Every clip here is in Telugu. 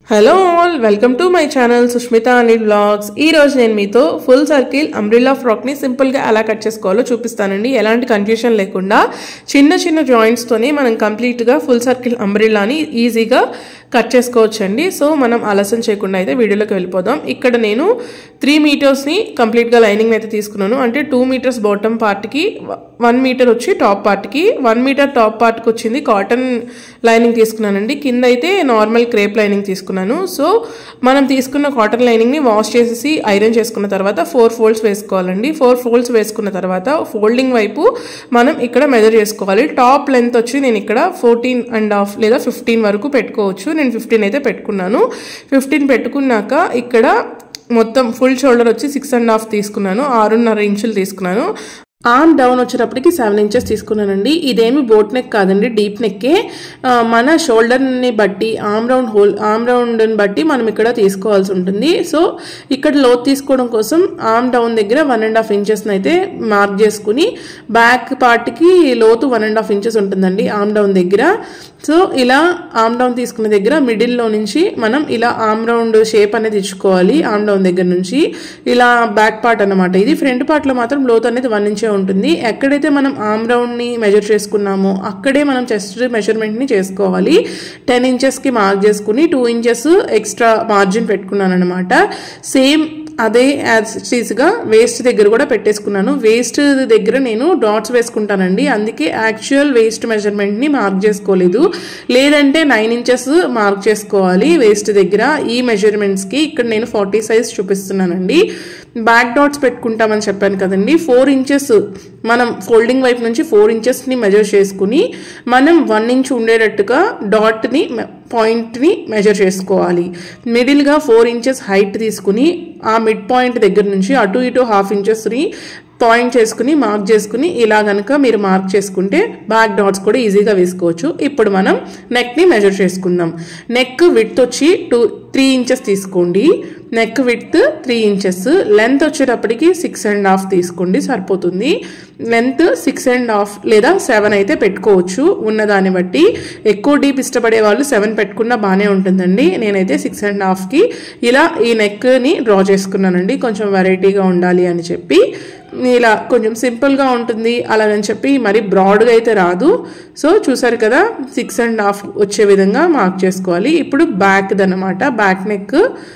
hello all welcome to my channel Sushmita Anil blogs ఈ రోజు నేను మీతో ఫుల్ సర్కిల్ అంబ్రిల్లా ఫ్రాక్ని సింపుల్గా ఎలా కట్ చేసుకోవాలో చూపిస్తానండి ఎలాంటి కన్ఫ్యూషన్ లేకుండా చిన్న చిన్న జాయింట్స్తోనే మనం కంప్లీట్గా ఫుల్ సర్కిల్ అంబ్రిల్లాని ఈజీగా కట్ చేసుకోవచ్చండి సో మనం ఆలస్యం చేయకుండా అయితే వీడియోలోకి వెళ్ళిపోదాం ఇక్కడ నేను త్రీ మీటర్స్ని కంప్లీట్గా లైనింగ్ అయితే తీసుకున్నాను అంటే టూ మీటర్స్ బాటమ్ పార్ట్కి వన్ మీటర్ వచ్చి టాప్ పార్ట్కి వన్ మీటర్ టాప్ పార్ట్కి వచ్చింది కాటన్ లైనింగ్ తీసుకున్నానండి కింద అయితే నార్మల్ క్రేప్ లైనింగ్ తీసుకున్నాను సో మనం తీసుకున్న కాటన్ లైనింగ్ని వాష్ చేసేసి ఐరన్ చేసుకున్న తర్వాత ఫోర్ ఫోల్డ్స్ వేసుకోవాలండి ఫోర్ ఫోల్డ్స్ వేసుకున్న తర్వాత ఫోల్డింగ్ వైపు మనం ఇక్కడ మెజర్ చేసుకోవాలి టాప్ లెంత్ వచ్చి నేను ఇక్కడ ఫోర్టీన్ అండ్ హాఫ్ లేదా ఫిఫ్టీన్ వరకు పెట్టుకోవచ్చు నేను ఫిఫ్టీన్ అయితే పెట్టుకున్నాను ఫిఫ్టీన్ పెట్టుకున్నాక ఇక్కడ మొత్తం ఫుల్ షోల్డర్ వచ్చి సిక్స్ అండ్ హాఫ్ తీసుకున్నాను ఆరున్నర ఇంచులు తీసుకున్నాను ఆర్మ్ డౌన్ వచ్చేటప్పటికి సెవెన్ ఇంచెస్ తీసుకున్నానండి ఇదేమి బోట్ నెక్ కాదండి డీప్ నెక్కే ఆ, మన షోల్డర్ని బట్టి ఆమ్ రౌండ్ హోల్ ఆమ్ రౌండ్ని బట్టి మనం ఇక్కడ తీసుకోవాల్సి ఉంటుంది సో ఇక్కడ లోత్ తీసుకోవడం కోసం ఆమ్ డౌన్ దగ్గర వన్ అండ్ హాఫ్ ఇంచెస్ని అయితే మార్క్ చేసుకుని బ్యాక్ పార్ట్కి లోతు వన్ అండ్ హాఫ్ ఇంచెస్ ఉంటుందండి ఆమ్ డౌన్ దగ్గర సో ఇలా ఆమ్ డౌన్ తీసుకున్న దగ్గర మిడిల్లో నుంచి మనం ఇలా ఆమ్ రౌండ్ షేప్ అనేది ఇచ్చుకోవాలి ఆమ్ డౌన్ దగ్గర నుంచి ఇలా బ్యాక్ పార్ట్ అన్నమాట ఇది ఫ్రంట్ పార్ట్లో మాత్రం లోత్ అనేది వన్ ఇంచే ఉంటుంది ఎక్కడైతే మనం ఆమ్ రౌండ్ని మెజర్ చేసుకున్నామో అక్కడే మనం చెస్ట్ మెజర్మెంట్ని చేసుకోవాలి టెన్ ఇంచెస్కి మార్క్ చేసుకుని టూ ఇంచెస్ ఎక్స్ట్రా మార్జిన్ పెట్టుకున్నాను అనమాట సేమ్ అదే యాజ్ గా వేస్ట్ దగ్గర కూడా పెట్టేసుకున్నాను వేస్ట్ దగ్గర నేను డాట్స్ వేసుకుంటానండి అందుకే యాక్చువల్ వేస్ట్ మెజర్మెంట్ని మార్క్ చేసుకోలేదు లేదంటే నైన్ ఇంచెస్ మార్క్ చేసుకోవాలి వేస్ట్ దగ్గర ఈ మెజర్మెంట్స్కి ఇక్కడ నేను ఫార్టీ సైజ్ చూపిస్తున్నానండి బ్యాక్ డాట్స్ పెట్టుకుంటామని చెప్పాను కదండి ఫోర్ ఇంచెస్ మనం ఫోల్డింగ్ వైపు నుంచి ఫోర్ ఇంచెస్ని మెజర్ చేసుకుని మనం వన్ ఇంచ్ ఉండేటట్టుగా డాట్ని పాయింట్ని మెజర్ చేసుకోవాలి మిడిల్గా ఫోర్ ఇంచెస్ హైట్ తీసుకుని ఆ మిడ్ పాయింట్ దగ్గర నుంచి అటు ఇటు హాఫ్ ఇంచెస్ని పాయింట్ చేసుకుని మార్క్ చేసుకుని ఇలా కనుక మీరు మార్క్ చేసుకుంటే బ్యాక్ డాట్స్ కూడా ఈజీగా వేసుకోవచ్చు ఇప్పుడు మనం నెక్ని మెజర్ చేసుకుందాం నెక్ విడ్త్ వచ్చి టూ త్రీ ఇంచెస్ తీసుకోండి neck width three inches length వచ్చేటప్పటికి సిక్స్ అండ్ హాఫ్ తీసుకోండి సరిపోతుంది లెంత్ సిక్స్ అండ్ హాఫ్ లేదా సెవెన్ అయితే పెట్టుకోవచ్చు ఉన్నదాన్ని బట్టి ఎక్కువ డీప్ ఇష్టపడే వాళ్ళు సెవెన్ పెట్టుకున్నా బాగానే ఉంటుందండి నేనైతే సిక్స్ అండ్ హాఫ్కి ఇలా ఈ నెక్ని డ్రా చేసుకున్నానండి కొంచెం వెరైటీగా ఉండాలి అని చెప్పి ఇలా కొంచెం సింపుల్గా ఉంటుంది అలాగని చెప్పి మరి బ్రాడ్గా అయితే రాదు సో చూసారు కదా సిక్స్ అండ్ హాఫ్ వచ్చే విధంగా మార్క్ చేసుకోవాలి ఇప్పుడు బ్యాక్ది అనమాట బ్యాక్ నెక్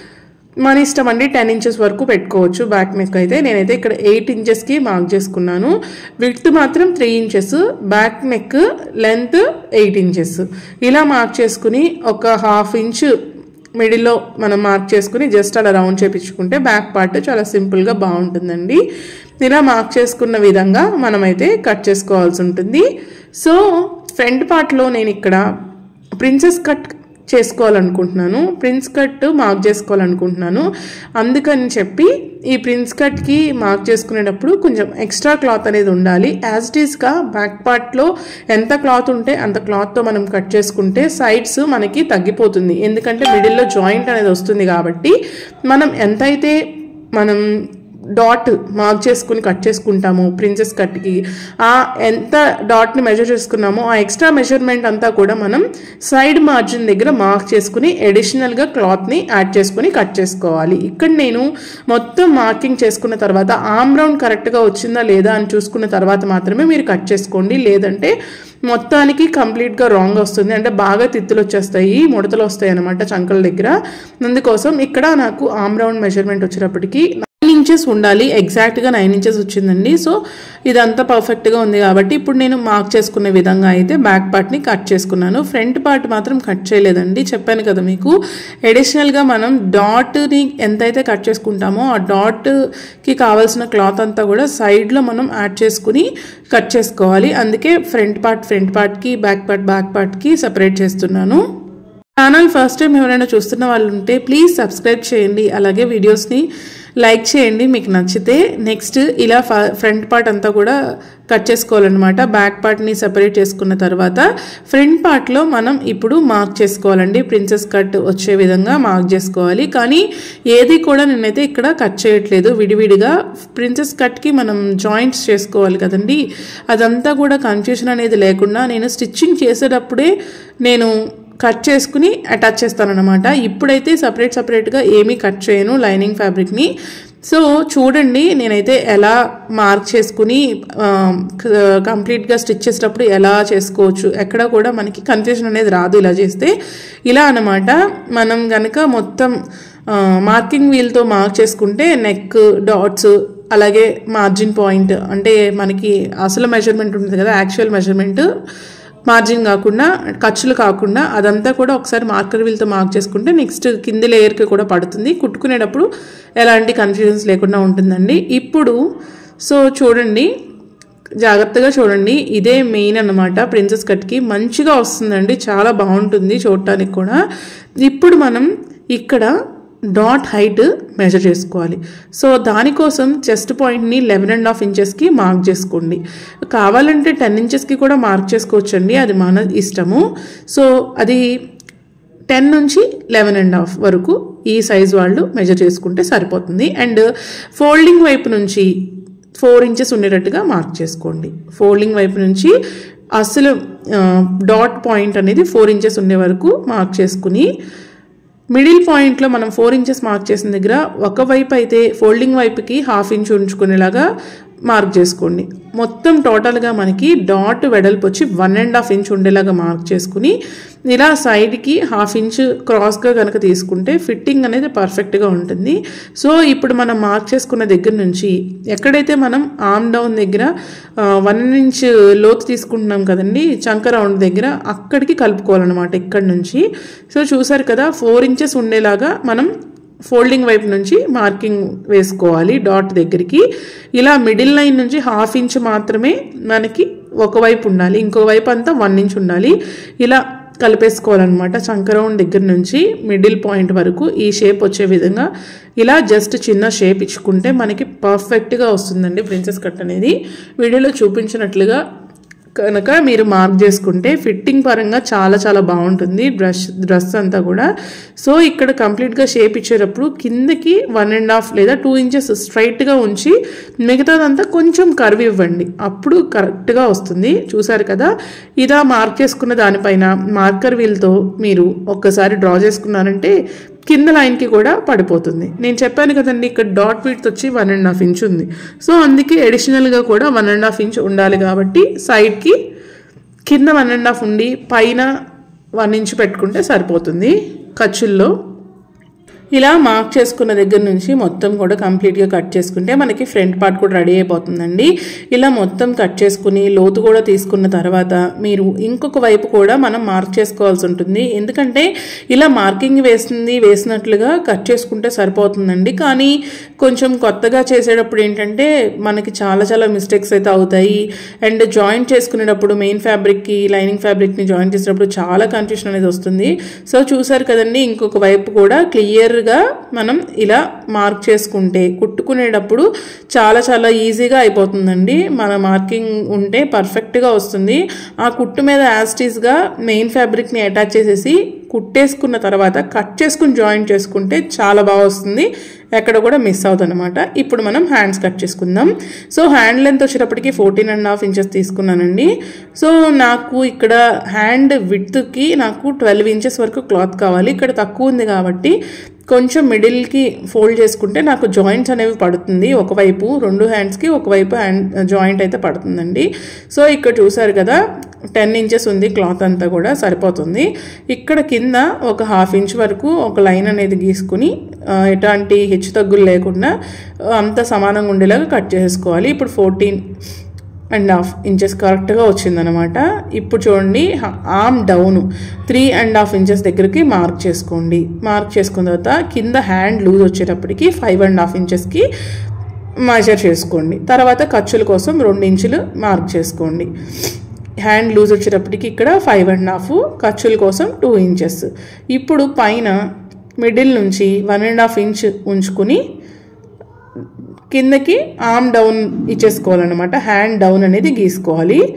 మన ఇష్టం అండి టెన్ ఇంచెస్ వరకు పెట్టుకోవచ్చు బ్యాక్ నెక్ అయితే నేనైతే ఇక్కడ ఎయిట్ ఇంచెస్కి మార్క్ చేసుకున్నాను విడ్త్ మాత్రం three inches back neck length eight inches ఇలా మార్క్ చేసుకుని ఒక హాఫ్ ఇంచ్ మిడిల్లో మనం మార్క్ చేసుకుని జస్ట్ అలా రౌండ్ చేపించుకుంటే బ్యాక్ పార్ట్ చాలా సింపుల్గా బాగుంటుందండి ఇలా మార్క్ చేసుకున్న విధంగా మనమైతే కట్ చేసుకోవాల్సి ఉంటుంది సో ఫ్రంట్ పార్ట్లో నేను ఇక్కడ ప్రిన్సెస్ కట్ చేసుకోవాలనుకుంటున్నాను ప్రిన్స్ కట్ మార్క్ చేసుకోవాలనుకుంటున్నాను అందుకని చెప్పి ఈ ప్రిన్స్ కట్కి మార్క్ చేసుకునేటప్పుడు కొంచెం ఎక్స్ట్రా క్లాత్ అనేది ఉండాలి యాజ్ ఇట్ ఈస్గా బ్యాక్ పార్ట్లో ఎంత క్లాత్ ఉంటే అంత క్లాత్తో మనం కట్ చేసుకుంటే సైడ్స్ మనకి తగ్గిపోతుంది ఎందుకంటే మిడిల్లో జాయింట్ అనేది వస్తుంది కాబట్టి మనం ఎంతైతే మనం డాట్ మార్క్ చేసుకుని కట్ చేసుకుంటాము ప్రిన్సెస్ కట్కి ఆ ఎంత డాట్ని మెజర్ చేసుకున్నామో ఆ ఎక్స్ట్రా మెజర్మెంట్ అంతా కూడా మనం సైడ్ మార్జిన్ దగ్గర మార్క్ చేసుకుని అడిషనల్గా క్లాత్ని యాడ్ చేసుకుని కట్ చేసుకోవాలి ఇక్కడ నేను మొత్తం మార్కింగ్ చేసుకున్న తర్వాత ఆమ్ రౌండ్ కరెక్ట్గా వచ్చిందా లేదా అని చూసుకున్న తర్వాత మాత్రమే మీరు కట్ చేసుకోండి లేదంటే మొత్తానికి కంప్లీట్గా రాంగ్ వస్తుంది అంటే బాగా తిత్తులు వచ్చేస్తాయి ముడతలు వస్తాయి అనమాట చంకల దగ్గర అందుకోసం ఇక్కడ నాకు ఆమ్ రౌండ్ మెజర్మెంట్ వచ్చేటప్పటికి నైన్ ఇంచెస్ ఉండాలి ఎగ్జాక్ట్గా నైన్ ఇంచెస్ వచ్చిందండి సో ఇదంతా పర్ఫెక్ట్గా ఉంది కాబట్టి ఇప్పుడు నేను మార్క్ చేసుకునే విధంగా అయితే బ్యాక్ పార్ట్ని కట్ చేసుకున్నాను ఫ్రంట్ పార్ట్ మాత్రం కట్ చేయలేదండి చెప్పాను కదా మీకు అడిషనల్గా మనం డాట్ని ఎంతైతే కట్ చేసుకుంటామో ఆ డాట్కి కావాల్సిన క్లాత్ అంతా కూడా సైడ్లో మనం యాడ్ చేసుకుని కట్ చేసుకోవాలి అందుకే ఫ్రంట్ పార్ట్ ఫ్రంట్ పార్ట్కి బ్యాక్ పార్ట్ బ్యాక్ పార్ట్కి సపరేట్ చేస్తున్నాను ఛానల్ ఫస్ట్ టైం ఎవరైనా చూస్తున్న వాళ్ళు ఉంటే ప్లీజ్ సబ్స్క్రైబ్ చేయండి అలాగే వీడియోస్ని లైక్ చేయండి మీకు నచ్చితే నెక్స్ట్ ఇలా ఫ్రంట్ పార్ట్ అంతా కూడా కట్ చేసుకోవాలన్నమాట బ్యాక్ పార్ట్ని సెపరేట్ చేసుకున్న తర్వాత ఫ్రంట్ పార్ట్లో మనం ఇప్పుడు మార్క్ చేసుకోవాలండి ప్రిన్సెస్ కట్ వచ్చే విధంగా మార్క్ చేసుకోవాలి కానీ ఏది కూడా నేనైతే ఇక్కడ కట్ చేయట్లేదు విడివిడిగా ప్రిన్సెస్ కట్కి మనం జాయింట్స్ చేసుకోవాలి కదండి అదంతా కూడా కన్ఫ్యూషన్ అనేది లేకుండా నేను స్టిచ్చింగ్ చేసేటప్పుడే నేను కట్ చేసుకుని అటాచ్ చేస్తానన్నమాట ఇప్పుడైతే సపరేట్ సపరేట్గా ఏమీ కట్ చేయను లైనింగ్ ఫ్యాబ్రిక్ని సో చూడండి నేనైతే ఎలా మార్క్ చేసుకుని ఆ, క- కంప్లీట్గా స్టిచ్ చేసేటప్పుడు ఎలా చేసుకోవచ్చు ఎక్కడ కూడా మనకి కన్ఫ్యూజన్ అనేది రాదు ఇలా చేస్తే ఇలా అన్నమాట మనం కనుక మొత్తం ఆ, మార్కింగ్ వీల్తో మార్క్ చేసుకుంటే నెక్ డాట్స్ అలాగే మార్జిన్ పాయింట్ అంటే మనకి అసలు మెజర్మెంట్ ఉంటుంది కదా యాక్చువల్ మెజర్మెంట్ మార్జిన్ కాకుండా ఖర్చులు కాకుండా అదంతా కూడా ఒకసారి మార్కర్ వీల్తో మార్క్ చేసుకుంటే నెక్స్ట్ కింది లేయర్కి కూడా పడుతుంది కుట్టుకునేటప్పుడు ఎలాంటి కన్ఫ్యూజన్స్ లేకుండా ఉంటుందండి ఇప్పుడు సో చూడండి జాగ్రత్తగా చూడండి ఇదే మెయిన్ అన్నమాట ప్రిన్సెస్ కట్కి మంచిగా వస్తుందండి చాలా బాగుంటుంది చూడటానికి కూడా ఇప్పుడు మనం ఇక్కడ డాట్ హైట్ మెజర్ చేసుకోవాలి సో దానికోసం చెస్ట్ పాయింట్ని లెవెన్ అండ్ హాఫ్ ఇంచెస్కి మార్క్ చేసుకోండి కావాలంటే టెన్ ఇంచెస్కి కూడా మార్క్ చేసుకోవచ్చండి అది మన ఇష్టము సో అది టెన్ నుంచి లెవెన్ అండ్ హాఫ్ వరకు ఈ సైజ్ వాళ్ళు మెజర్ చేసుకుంటే సరిపోతుంది అండ్ ఫోల్డింగ్ వైపు నుంచి ఫోర్ ఇంచెస్ ఉండేటట్టుగా మార్క్ చేసుకోండి ఫోల్డింగ్ వైపు నుంచి అసలు డాట్ పాయింట్ అనేది ఫోర్ ఇంచెస్ ఉండే వరకు మార్క్ చేసుకుని మిడిల్ పాయింట్లో మనం ఫోర్ ఇంచెస్ మార్క్ చేసిన దగ్గర ఒకవైపు అయితే ఫోల్డింగ్ వైపుకి హాఫ్ ఇంచ్ ఉంచుకునేలాగా మార్క్ చేసుకోండి మొత్తం టోటల్గా మనకి డాట్ వెడల్పు వచ్చి వన్ అండ్ హాఫ్ ఇంచ్ ఉండేలాగా మార్క్ చేసుకుని ఇలా సైడ్కి హాఫ్ ఇంచ్ క్రాస్గా కనుక తీసుకుంటే ఫిట్టింగ్ అనేది పర్ఫెక్ట్గా ఉంటుంది సో ఇప్పుడు మనం మార్క్ చేసుకున్న దగ్గర నుంచి ఎక్కడైతే మనం ఆమ్ డౌన్ దగ్గర వన్ ఇంచ్ లోతు తీసుకుంటున్నాం కదండి చంక రౌండ్ దగ్గర అక్కడికి కలుపుకోవాలన్నమాట ఇక్కడ నుంచి సో చూసారు కదా ఫోర్ ఇంచెస్ ఉండేలాగా మనం ఫోల్డింగ్ వైపు నుంచి మార్కింగ్ వేసుకోవాలి డాట్ దగ్గరికి ఇలా మిడిల్ లైన్ నుంచి హాఫ్ ఇంచ్ మాత్రమే మనకి ఒకవైపు ఉండాలి ఇంకో వైపు అంతా వన్ ఇంచ్ ఉండాలి ఇలా కలిపేసుకోవాలన్నమాట చంకరౌండ్ దగ్గర నుంచి మిడిల్ పాయింట్ వరకు ఈ షేప్ వచ్చే విధంగా ఇలా జస్ట్ చిన్న షేప్ ఇచ్చుకుంటే మనకి పర్ఫెక్ట్గా వస్తుందండి ప్రిన్సెస్ కట్ అనేది వీడియోలో చూపించినట్లుగా కనుక మీరు మార్క్ చేసుకుంటే ఫిట్టింగ్ పరంగా చాలా చాలా బాగుంటుంది డ్రెస్ డ్రెస్ అంతా కూడా సో ఇక్కడ కంప్లీట్గా షేప్ ఇచ్చేటప్పుడు కిందకి వన్ అండ్ హాఫ్ లేదా టూ ఇంచెస్ స్ట్రైట్గా ఉంచి మిగతాదంతా కొంచెం కర్వ్ ఇవ్వండి అప్పుడు కరెక్ట్గా వస్తుంది చూసారు కదా ఇలా మార్క్ చేసుకున్న దానిపైన మార్కర్ వీల్తో మీరు ఒక్కసారి డ్రా చేసుకున్నారంటే కింద లైన్కి కూడా పడిపోతుంది నేను చెప్పాను కదండి ఇక్కడ డాట్ బీట్ వచ్చి వన్ అండ్ హాఫ్ ఇంచ్ ఉంది సో అందుకే అడిషనల్గా కూడా వన్ అండ్ హాఫ్ ఇంచ్ ఉండాలి కాబట్టి సైడ్కి కింద వన్ అండ్ హాఫ్ ఉండి పైన వన్ ఇంచ్ పెట్టుకుంటే సరిపోతుంది ఖర్చుల్లో ఇలా మార్క్ చేసుకున్న దగ్గర నుంచి మొత్తం కూడా కంప్లీట్గా కట్ చేసుకుంటే మనకి ఫ్రంట్ పార్ట్ కూడా రెడీ అయిపోతుందండి ఇలా మొత్తం కట్ చేసుకుని లోతు కూడా తీసుకున్న తర్వాత మీరు ఇంకొక వైపు కూడా మనం మార్క్ చేసుకోవాల్సి ఉంటుంది ఎందుకంటే ఇలా మార్కింగ్ వేసింది వేసినట్లుగా కట్ చేసుకుంటే సరిపోతుందండి కానీ కొంచెం కొత్తగా చేసేటప్పుడు ఏంటంటే మనకి చాలా చాలా మిస్టేక్స్ అయితే అవుతాయి అండ్ జాయింట్ చేసుకునేటప్పుడు మెయిన్ ఫ్యాబ్రిక్కి లైనింగ్ ఫ్యాబ్రిక్ని జాయింట్ చేసేటప్పుడు చాలా కన్ఫ్యూషన్ అనేది వస్తుంది సో చూసారు కదండి ఇంకొక వైపు కూడా క్లియర్గా మనం ఇలా మార్క్ చేసుకుంటే కుట్టుకునేటప్పుడు చాలా చాలా ఈజీగా అయిపోతుందండి మన మార్కింగ్ ఉంటే పర్ఫెక్ట్గా వస్తుంది ఆ కుట్టు మీద యాస్టీస్గా మెయిన్ ఫ్యాబ్రిక్ని అటాచ్ చేసేసి కుట్టేసుకున్న తర్వాత కట్ చేసుకుని జాయింట్ చేసుకుంటే చాలా బాగా వస్తుంది ఎక్కడ కూడా మిస్ అవుతుంది అనమాట ఇప్పుడు మనం హ్యాండ్స్ కట్ చేసుకుందాం సో హ్యాండ్ లెంత్ వచ్చేటప్పటికి ఫోర్టీన్ అండ్ హాఫ్ ఇంచెస్ తీసుకున్నానండి సో నాకు ఇక్కడ హ్యాండ్ విడ్త్కి నాకు ట్వెల్వ్ ఇంచెస్ వరకు క్లాత్ కావాలి ఇక్కడ తక్కువ ఉంది కాబట్టి కొంచెం మిడిల్కి ఫోల్డ్ చేసుకుంటే నాకు జాయింట్స్ అనేవి పడుతుంది ఒకవైపు రెండు హ్యాండ్స్కి ఒకవైపు హ్యాండ్ జాయింట్ అయితే పడుతుందండి సో ఇక్కడ చూసారు కదా టెన్ ఇంచెస్ ఉంది క్లాత్ అంతా కూడా సరిపోతుంది ఇక్కడ కింద ఒక హాఫ్ ఇంచ్ వరకు ఒక లైన్ అనేది గీసుకుని ఆ, ఎలాంటి హెచ్చు తగ్గులు లేకుండా ఆ, అంతా సమానంగా ఉండేలాగా కట్ చేసుకోవాలి ఇప్పుడు ఫోర్టీన్ అండ్ హాఫ్ ఇంచెస్ కరెక్ట్గా వచ్చిందనమాట ఇప్పుడు చూడండి arm down three and half inches దగ్గరికి మార్క్ చేసుకోండి మార్క్ చేసుకున్న తర్వాత కింద హ్యాండ్ లూజ్ వచ్చేటప్పటికి ఫైవ్ అండ్ హాఫ్ ఇంచెస్కి మెజర్ చేసుకోండి తర్వాత ఖర్చుల కోసం రెండు ఇంచులు మార్క్ చేసుకోండి హ్యాండ్ లూజ్ వచ్చేటప్పటికి ఇక్కడ ఫైవ్ అండ్ హాఫ్ ఖర్చుల కోసం టూ ఇంచెస్ ఇప్పుడు పైన మిడిల్ నుంచి వన్ అండ్ హాఫ్ ఇంచ్ ఉంచుకుని కిందకి ఆమ్ డౌన్ ఇచ్చేసుకోవాలన్నమాట హ్యాండ్ డౌన్ అనేది గీసుకోవాలి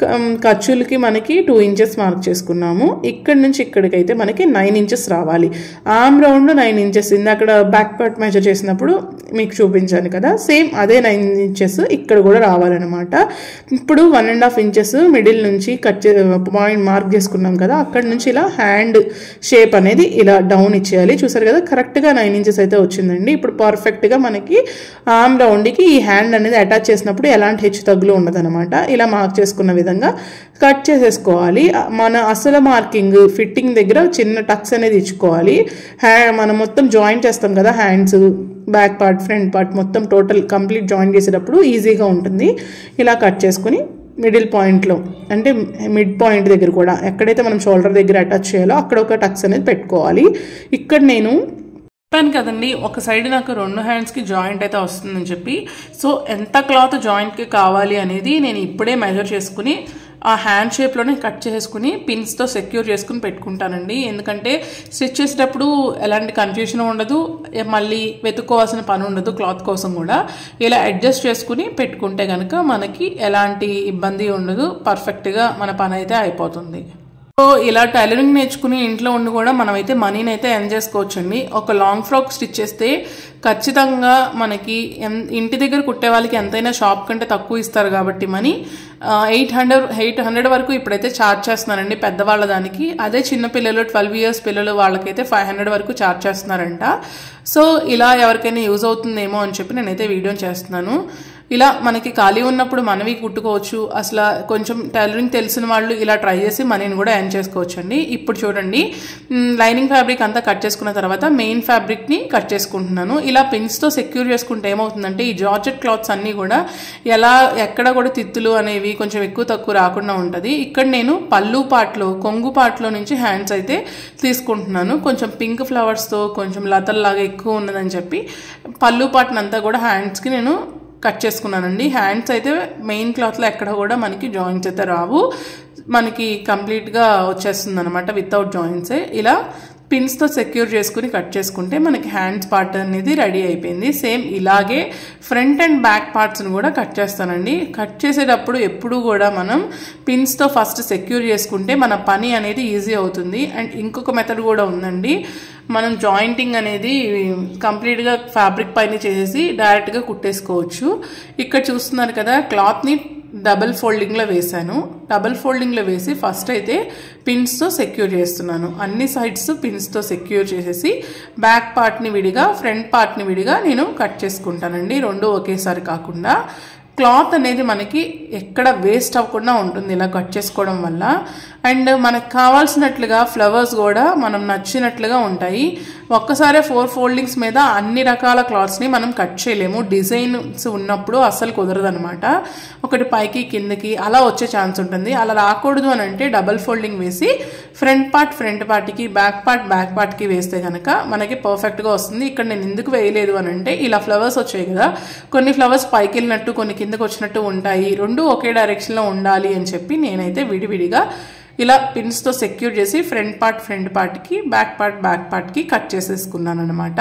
ఖర్చులకి మనకి టూ ఇంచెస్ మార్క్ చేసుకున్నాము ఇక్కడ నుంచి ఇక్కడికైతే మనకి నైన్ ఇంచెస్ రావాలి ఆమ్ రౌండ్ నైన్ ఇంచెస్ అక్కడ బ్యాక్ పార్ట్ మెజర్ చేసినప్పుడు మీకు చూపించాను కదా సేమ్ అదే నైన్ ఇంచెస్ ఇక్కడ కూడా రావాలన్నమాట ఇప్పుడు one and half inches middle నుంచి కట్ పాయింట్ మార్క్ చేసుకున్నాం కదా అక్కడ నుంచి ఇలా హ్యాండ్ షేప్ అనేది ఇలా డౌన్ ఇచ్చేయాలి చూసారు కదా కరెక్ట్గా నైన్ ఇంచెస్ అయితే వచ్చిందండి ఇప్పుడు పర్ఫెక్ట్గా మనకి ఆమ్ రౌండ్కి ఈ హ్యాండ్ అనేది అటాచ్ చేసినప్పుడు ఎలాంటి హెచ్చు తగ్గులు ఉండదన్నమాట ఇలా మార్క్ చేసుకున్న విధంగా కట్ చేసేసుకోవాలి మన అసలు మార్కింగ్ ఫిట్టింగ్ దగ్గర చిన్న టక్స్ అనేది ఇచ్చుకోవాలి హ్యా మనం మొత్తం జాయింట్ చేస్తాం కదా hands back part front part మొత్తం టోటల్ కంప్లీట్ జాయిన్ చేసేటప్పుడు ఈజీగా ఉంటుంది ఇలా కట్ చేసుకుని మిడిల్ పాయింట్లో అంటే మిడ్ పాయింట్ దగ్గర కూడా ఎక్కడైతే మనం షోల్డర్ దగ్గర అటాచ్ చేయాలో అక్కడ ఒక టక్స్ అనేది పెట్టుకోవాలి ఇక్కడ నేను చెప్పాను కదండి ఒక సైడ్ నాకు రెండు హ్యాండ్స్కి జాయింట్ అయితే వస్తుందని చెప్పి సో ఎంత క్లాత్ జాయింట్కి కావాలి అనేది నేను ఇప్పుడే మెజర్ చేసుకుని ఆ హ్యాండ్ షేప్లోనే కట్ చేసుకుని పిన్స్తో సెక్యూర్ చేసుకుని పెట్టుకుంటానండి ఎందుకంటే స్టిచ్ చేసేటప్పుడు ఎలాంటి కన్ఫ్యూషన్ ఉండదు మళ్ళీ వెతుక్కోవాల్సిన పని ఉండదు క్లాత్ కోసం కూడా ఇలా అడ్జస్ట్ చేసుకుని పెట్టుకుంటే కనుక మనకి ఎలాంటి ఇబ్బంది ఉండదు పర్ఫెక్ట్గా మన పని అయితే అయిపోతుంది సో ఇలా టైలరింగ్ నేర్చుకుని ఇంట్లో ఉండి కూడా మనమైతే మనీని అయితే ఎర్న్ చేసుకోవచ్చండి ఒక లాంగ్ ఫ్రాక్ స్టిచ్ చేస్తే ఖచ్చితంగా మనకి ఇంటి దగ్గర కుట్టే వాళ్ళకి ఎంతైనా షాప్ కంటే తక్కువ ఇస్తారు కాబట్టి money eight hundred eight hundred వరకు ఇప్పుడైతే ఛార్జ్ చేస్తున్నారండి పెద్దవాళ్ళ దానికి అదే చిన్న పిల్లలు ట్వెల్వ్ ఇయర్స్ పిల్లలు వాళ్ళకైతే ఫైవ్ హండ్రెడ్ వరకు ఛార్జ్ చేస్తున్నారంట సో ఇలా ఎవరికైనా యూజ్ అవుతుందేమో అని చెప్పి నేనైతే వీడియో చేస్తున్నాను ఇలా మనకి ఖాళీ ఉన్నప్పుడు మనవి కుట్టుకోవచ్చు అసలు కొంచెం టైలరింగ్ తెలిసిన వాళ్ళు ఇలా ట్రై చేసి మనీని కూడా ఎర్న్ చేసుకోవచ్చు అండి ఇప్పుడు చూడండి లైనింగ్ ఫ్యాబ్రిక్ అంతా కట్ చేసుకున్న తర్వాత మెయిన్ ఫ్యాబ్రిక్ని కట్ చేసుకుంటున్నాను ఇలా పిన్స్తో సెక్యూర్ చేసుకుంటే ఏమవుతుందంటే ఈ జార్జెట్ క్లాత్స్ అన్నీ కూడా ఎలా ఎక్కడ కూడా తిత్తులు అనేవి కొంచెం ఎక్కువ తక్కువ రాకుండా ఉంటుంది ఇక్కడ నేను పళ్ళు పాటలో కొంగు పాటలో నుంచి హ్యాండ్స్ అయితే తీసుకుంటున్నాను కొంచెం పింక్ ఫ్లవర్స్తో కొంచెం లతల్లాగా ఎక్కువ ఉన్నదని చెప్పి పళ్ళు పాటనంతా కూడా హ్యాండ్స్కి నేను కట్ చేసుకున్నానండి హ్యాండ్స్ అయితే మెయిన్ క్లాత్లో ఎక్కడ కూడా మనకి జాయింట్స్ అయితే రావు మనకి కంప్లీట్గా వచ్చేస్తుంది అనమాట వితౌట్ జాయింట్సే ఇలా పిన్స్తో సెక్యూర్ చేసుకుని కట్ చేసుకుంటే మనకి హ్యాండ్స్ పార్ట్ అనేది రెడీ అయిపోయింది సేమ్ ఇలాగే ఫ్రంట్ అండ్ బ్యాక్ పార్ట్స్ని కూడా కట్ చేస్తానండి కట్ చేసేటప్పుడు ఎప్పుడు కూడా మనం పిన్స్తో ఫస్ట్ సెక్యూర్ చేసుకుంటే మన పని అనేది ఈజీ అవుతుంది అండ్ ఇంకొక మెథడ్ కూడా ఉందండి మనం జాయింటింగ్ అనేది కంప్లీట్గా ఫ్యాబ్రిక్ పైన చేసేసి డైరెక్ట్గా కుట్టేసుకోవచ్చు ఇక్కడ చూస్తున్నారు కదా క్లాత్ని డబల్ ఫోల్డింగ్లో వేశాను డబల్ ఫోల్డింగ్లో వేసి ఫస్ట్ అయితే పిన్స్తో సెక్యూర్ చేస్తున్నాను అన్ని సైడ్స్ పిన్స్తో సెక్యూర్ చేసేసి బ్యాక్ పార్ట్ని విడిగా ఫ్రంట్ పార్ట్ని విడిగా నేను కట్ చేసుకుంటానండి రెండు ఒకేసారి కాకుండా క్లాత్ అనేది మనకి ఎక్కడ వేస్ట్ అవ్వకుండా ఉంటుంది ఇలా కట్ చేసుకోవడం వల్ల అండ్ మనకు కావాల్సినట్లుగా ఫ్లవర్స్ కూడా మనం నచ్చినట్లుగా ఉంటాయి ఒక్కసారే ఫోర్ ఫోల్డింగ్స్ మీద అన్ని రకాల క్లాత్స్ని మనం కట్ చేయలేము డిజైన్స్ ఉన్నప్పుడు అస్సలు కుదరదు అనమాట ఒకటి పైకి కిందకి అలా వచ్చే ఛాన్స్ ఉంటుంది అలా రాకూడదు అని అంటే డబల్ ఫోల్డింగ్ వేసి ఫ్రంట్ పార్ట్ ఫ్రంట్ పార్ట్కి బ్యాక్ పార్ట్ బ్యాక్ పార్ట్కి వేస్తే కనుక మనకి పర్ఫెక్ట్గా వస్తుంది ఇక్కడ నేను ఎందుకు వేయలేదు అని అంటే ఇలా ఫ్లవర్స్ వచ్చాయి కదా కొన్ని ఫ్లవర్స్ పైకి వెళ్ళినట్టు కొన్ని కిందకు వచ్చినట్టు ఉంటాయి రెండు ఒకే డైరెక్షన్లో ఉండాలి అని చెప్పి నేనైతే విడివిడిగా ఇలా పిన్స్తో సెక్యూర్ చేసి ఫ్రంట్ పార్ట్ ఫ్రంట్ పార్ట్కి బ్యాక్ పార్ట్ బ్యాక్ పార్ట్కి కట్ చేసేసుకున్నాను అనమాట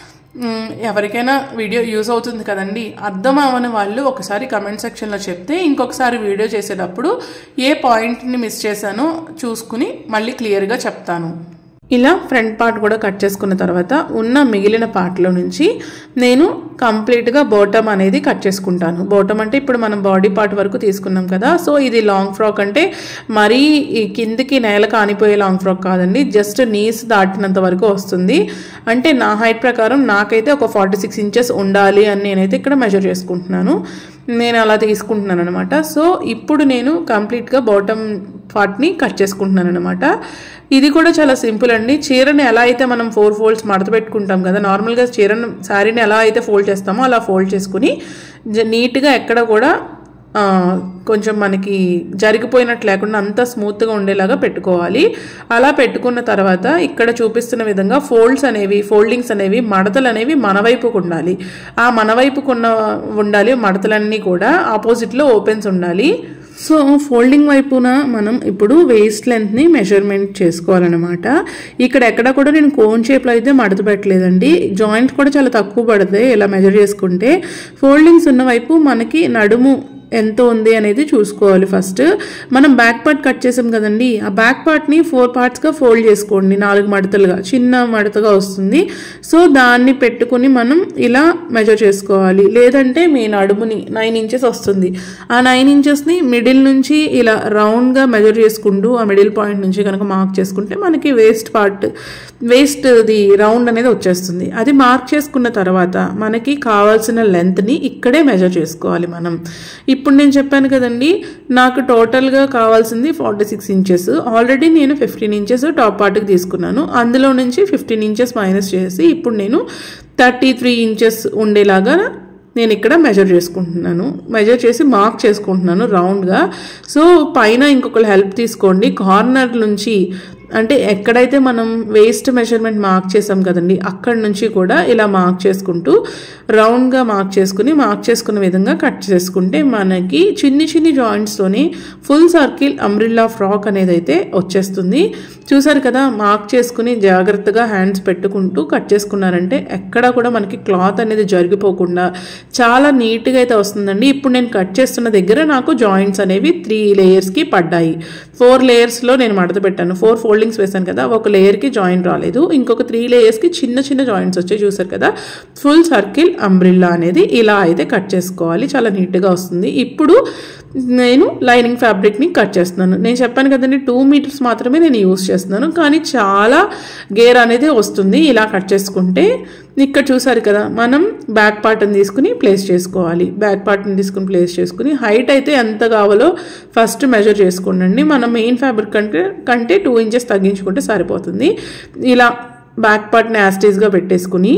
ఎవరికైనా వీడియో యూజ్ అవుతుంది కదండి అర్థం అవ్వని వాళ్ళు ఒకసారి కమెంట్ సెక్షన్లో చెప్తే ఇంకొకసారి వీడియో చేసేటప్పుడు ఏ పాయింట్ని మిస్ చేశానో చూసుకుని మళ్ళీ క్లియర్గా చెప్తాను ఇలా ఫ్రంట్ పార్ట్ కూడా కట్ చేసుకున్న తర్వాత ఉన్న మిగిలిన పార్ట్లో నుంచి నేను కంప్లీట్గా బోటమ్ అనేది కట్ చేసుకుంటాను బోటమ్ అంటే ఇప్పుడు మనం బాడీ పార్ట్ వరకు తీసుకున్నాం కదా సో ఇది లాంగ్ ఫ్రాక్ అంటే మరీ ఈ కిందికి నేల కానిపోయే లాంగ్ ఫ్రాక్ కాదండి జస్ట్ నీస్ దాటినంత వరకు వస్తుంది అంటే నా హైట్ ప్రకారం నాకైతే ఒక ఫార్టీ సిక్స్ ఇంచెస్ ఉండాలి అని నేనైతే ఇక్కడ మెజర్ చేసుకుంటున్నాను నేను అలా తీసుకుంటున్నాను అనమాట సో ఇప్పుడు నేను కంప్లీట్గా బాటమ్ పార్ట్ని కట్ చేసుకుంటున్నాను అనమాట ఇది కూడా చాలా సింపుల్ అండి చీరని ఎలా అయితే మనం ఫోర్ ఫోల్డ్స్ మడత పెట్టుకుంటాం కదా నార్మల్గా చీరను శారీని ఎలా అయితే ఫోల్డ్ చేస్తామో అలా ఫోల్డ్ చేసుకుని నీట్గా ఎక్కడ కూడా కొంచెం మనకి జరిగిపోయినట్టు లేకుండా అంతా స్మూత్గా ఉండేలాగా పెట్టుకోవాలి అలా పెట్టుకున్న తర్వాత ఇక్కడ చూపిస్తున్న విధంగా ఫోల్డ్స్ అనేవి ఫోల్డింగ్స్ అనేవి మడతలు అనేవి మన వైపుకు ఉండాలి ఆ మన వైపుకున్న ఉండాలి మడతలన్నీ కూడా ఆపోజిట్లో ఓపెన్స్ ఉండాలి సో ఫోల్డింగ్ వైపున మనం ఇప్పుడు వేస్ట్ లెంత్ని మెజర్మెంట్ చేసుకోవాలన్నమాట ఇక్కడ ఎక్కడ కూడా నేను కోన్ షేప్లో అయితే మడత పెట్టలేదండి జాయింట్స్ కూడా చాలా తక్కువ పడతాయి ఇలా మెజర్ చేసుకుంటే ఫోల్డింగ్స్ ఉన్న వైపు మనకి నడుము ఎంత ఉంది అనేది చూసుకోవాలి ఫస్ట్ మనం బ్యాక్ పార్ట్ కట్ చేసాం కదండి ఆ బ్యాక్ పార్ట్ని ఫోర్ పార్ట్స్గా ఫోల్డ్ చేసుకోండి నాలుగు మడతలుగా చిన్న మడతగా వస్తుంది సో దాన్ని పెట్టుకుని మనం ఇలా మెజర్ చేసుకోవాలి లేదంటే మీ నడుముని నైన్ ఇంచెస్ వస్తుంది ఆ నైన్ ఇంచెస్ని మిడిల్ నుంచి ఇలా రౌండ్గా మెజర్ చేసుకుంటూ ఆ మిడిల్ పాయింట్ నుంచి కనుక మార్క్ చేసుకుంటే మనకి వేస్ట్ పార్ట్ వేస్ట్ది రౌండ్ అనేది వచ్చేస్తుంది అది మార్క్ చేసుకున్న తర్వాత మనకి కావాల్సిన లెంత్ని ఇక్కడే మెజర్ చేసుకోవాలి మనం ఇప్పుడు నేను చెప్పాను కదండి నాకు టోటల్గా కావాల్సింది ఫార్టీ సిక్స్ ఇంచెస్ ఆల్రెడీ నేను ఫిఫ్టీన్ ఇంచెస్ టాప్ పార్ట్కి తీసుకున్నాను అందులో నుంచి ఫిఫ్టీన్ ఇంచెస్ మైనస్ చేసి ఇప్పుడు నేను థర్టీ త్రీ ఇంచెస్ ఉండేలాగా నేను ఇక్కడ మెజర్ చేసుకుంటున్నాను మెజర్ చేసి మార్క్ చేసుకుంటున్నాను రౌండ్గా సో పైన ఇంకొకరు హెల్ప్ తీసుకోండి కార్నర్ నుంచి అంటే ఎక్కడైతే మనం వేస్ట్ మెజర్మెంట్ మార్క్ చేసాం కదండి అక్కడ నుంచి కూడా ఇలా మార్క్ చేసుకుంటూ రౌండ్గా మార్క్ చేసుకుని మార్క్ చేసుకున్న విధంగా కట్ చేసుకుంటే మనకి చిన్ని చిన్ని జాయింట్స్తోని ఫుల్ సర్కిల్ అంబ్రిల్లా ఫ్రాక్ అనేది అయితే వచ్చేస్తుంది చూసారు కదా మార్క్ చేసుకుని జాగ్రత్తగా హ్యాండ్స్ పెట్టుకుంటూ కట్ చేసుకున్నారంటే ఎక్కడ కూడా మనకి క్లాత్ అనేది జరిగిపోకుండా చాలా నీట్గా అయితే వస్తుందండి ఇప్పుడు నేను కట్ చేస్తున్న దగ్గర నాకు జాయింట్స్ అనేవి త్రీ లేయర్స్కి పడ్డాయి ఫోర్ లేయర్స్లో నేను మడత పెట్టాను ఫోర్ ఫోల్డింగ్స్ వేసాను కదా ఒక లేయర్కి జాయింట్ రాలేదు ఇంకొక త్రీ లేయర్స్కి చిన్న చిన్న జాయింట్స్ వచ్చాయి చూసారు కదా ఫుల్ సర్కిల్ అంబ్రిల్లా అనేది ఇలా అయితే కట్ చేసుకోవాలి చాలా నీట్గా వస్తుంది ఇప్పుడు నేను లైనింగ్ ఫ్యాబ్రిక్ని కట్ చేస్తున్నాను నేను చెప్పాను కదండి టూ మీటర్స్ మాత్రమే నేను యూస్ చేస్తున్నాను కానీ చాలా గేర్ అనేది వస్తుంది ఇలా కట్ చేసుకుంటే ఇక్కడ చూసారు కదా మనం బ్యాక్ పార్ట్ని తీసుకుని ప్లేస్ చేసుకోవాలి బ్యాక్ పార్ట్ని తీసుకుని ప్లేస్ చేసుకుని హైట్ అయితే ఎంత కావాలో ఫస్ట్ మెజర్ చేసుకోండి మనం మెయిన్ ఫ్యాబ్రిక్ కంటే కంటే టూ ఇంచెస్ తగ్గించుకుంటే సరిపోతుంది ఇలా బ్యాక్ పార్ట్ని యాస్టీస్గా పెట్టేసుకుని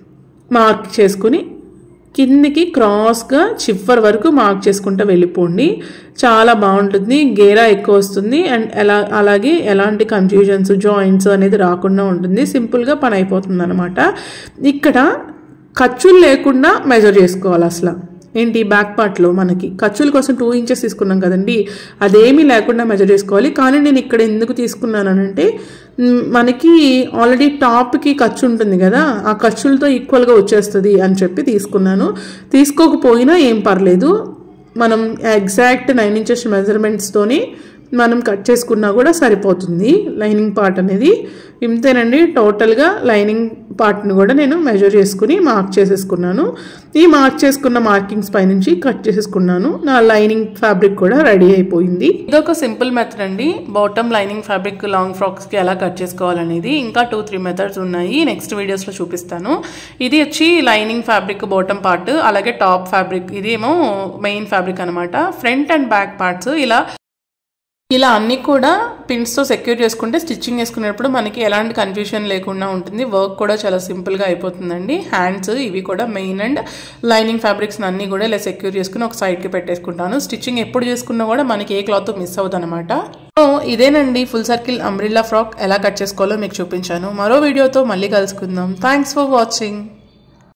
మార్క్ చేసుకుని కిందికి క్రాస్గా చివరి వరకు మార్క్ చేసుకుంటూ వెళ్ళిపోండి చాలా బాగుంటుంది గేరా ఎక్కువ వస్తుంది అండ్ ఎలా అలాగే ఎలాంటి కన్ఫ్యూజన్స్ జాయింట్స్ అనేది రాకుండా ఉంటుంది సింపుల్గా పని అయిపోతుంది అనమాట ఇక్కడ ఖర్చులు లేకుండా మెజర్ చేసుకోవాలి అసలు ఏంటి బ్యాక్ పార్ట్లో మనకి ఖర్చుల కోసం టూ ఇంచెస్ తీసుకున్నాం కదండి అదేమీ లేకుండా మెజర్ చేసుకోవాలి కానీ నేను ఇక్కడ ఎందుకు తీసుకున్నానంటే మ్, మనకి ఆల్రెడీ టాప్కి ఖర్చు ఉంటుంది కదా ఆ ఖర్చులతో ఈక్వల్గా వచ్చేస్తుంది అని చెప్పి తీసుకున్నాను తీసుకోకపోయినా ఏం పర్లేదు మనం ఎగ్జాక్ట్ నైన్ ఇంచెస్ మెజర్మెంట్స్తోని మనం కట్ చేసుకున్నా కూడా సరిపోతుంది లైనింగ్ పార్ట్ అనేది ఇంతేనండి టోటల్గా లైనింగ్ పార్ట్ని కూడా నేను మెజర్ చేసుకుని మార్క్ చేసేసుకున్నాను ఈ మార్క్ చేసుకున్న మార్కింగ్స్ పైనుంచి కట్ చేసేసుకున్నాను నా లైనింగ్ ఫ్యాబ్రిక్ కూడా రెడీ అయిపోయింది ఇదొక సింపుల్ మెథడ్ అండి బాటమ్ లైనింగ్ ఫ్యాబ్రిక్ లాంగ్ ఫ్రాక్స్కి ఎలా కట్ చేసుకోవాలనేది ఇంకా టూ త్రీ మెథడ్స్ ఉన్నాయి నెక్స్ట్ వీడియోస్లో చూపిస్తాను ఇది వచ్చి లైనింగ్ ఫ్యాబ్రిక్ బాటమ్ పార్ట్ అలాగే టాప్ ఫ్యాబ్రిక్ ఇది ఏమో మెయిన్ ఫ్యాబ్రిక్ అనమాట ఫ్రంట్ అండ్ బ్యాక్ పార్ట్స్ ఇలా ఇలా అన్నీ కూడా పిన్స్తో సెక్యూర్ చేసుకుంటే స్టిచ్చింగ్ చేసుకునేటప్పుడు మనకి ఎలాంటి కన్ఫ్యూషన్ లేకుండా ఉంటుంది వర్క్ కూడా చాలా సింపుల్గా అయిపోతుందండి హ్యాండ్స్ ఇవి కూడా మెయిన్ అండ్ లైనింగ్ ఫ్యాబ్రిక్స్ అన్నీ కూడా ఇలా సెక్యూర్ చేసుకుని ఒక సైడ్కి పెట్టేసుకుంటాను స్టిచ్చింగ్ ఎప్పుడు చేసుకున్నా కూడా మనకి ఏ క్లాత్ మిస్ అవుతుంది అనమాట సో ఇదేనండి ఫుల్ సర్కిల్ అంబ్రిల్లా ఫ్రాక్ ఎలా కట్ చేసుకోవాలో మీకు చూపించాను మరో వీడియోతో మళ్ళీ కలుసుకుందాం థ్యాంక్స్ ఫర్ వాచింగ్